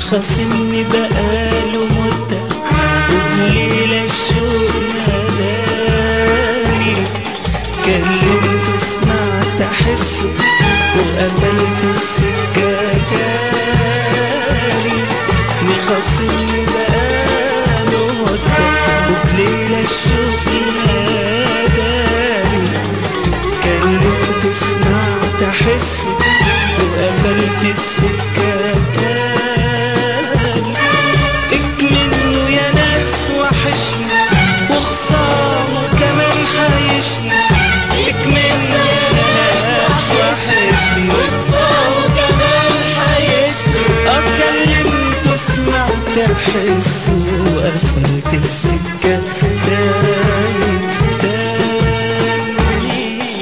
مخاصمني بقاله مدة وبليلة الشوق ناداني كلمته سمعت أحسه وقبلت السكة تاني مخاصمني بقاله مدة وبليلة الشوق ناداني كلمته سمعت أحسه وقفلت السكة تاني اكمنه يا ناس وحشني وخصامه كمان حيشني اكمنه يا ناس وحشني اه كلمته سمعت احسه وقفلت السكة تاني تاني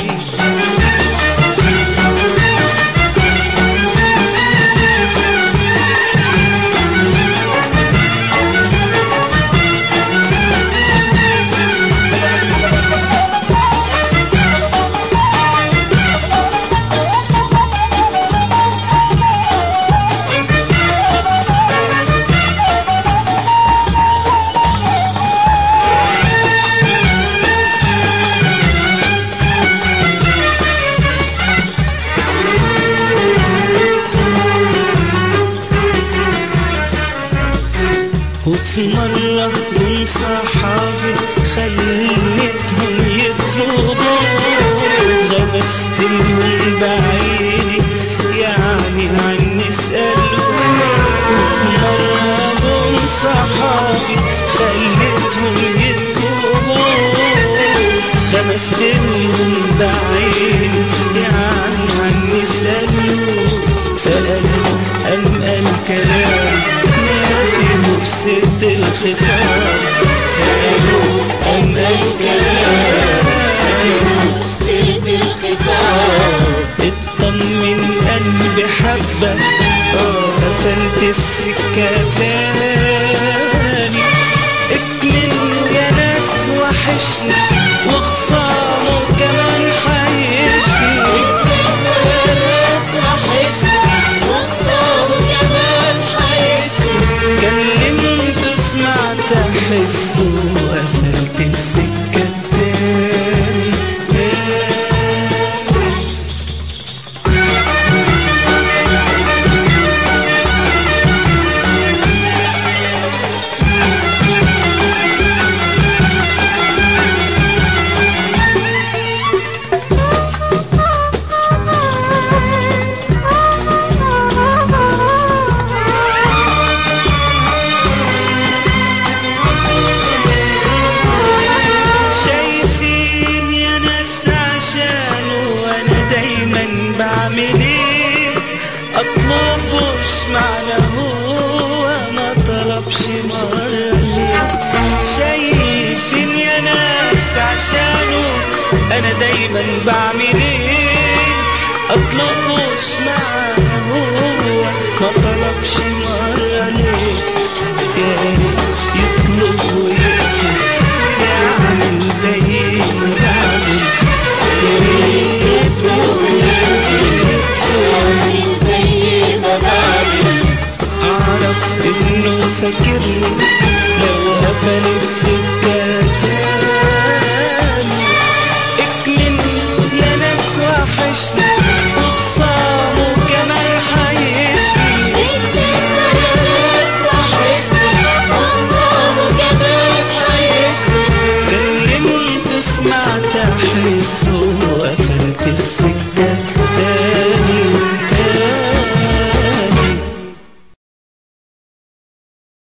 وفي مرة من صحابي خليتهم يطلبوا غمست لهم بعيني يعني عني اسألوا وفي مرة من صحابي خليتهم يطلبوا غمست لهم بعيني يعني عني اسألوا سألوا أم الكلام ما فيهوش سيرة الخفاف سألوا أم الكلام اطمن قلبي حبة اه قفلت السكة تاني اكمل يا ناس وحشني وخصامه كمان حيشني كلمته سمعت احسه وقفلت السكة تاني تاني شايفين يا ناس عشانه وانا دايما بعمل ايه اطلبوش معنى هو ما طلبش مرة ليه شايفين يا ناس عشانه انا دايما بعمل ايه اطلبوش معنى هو ما طلبش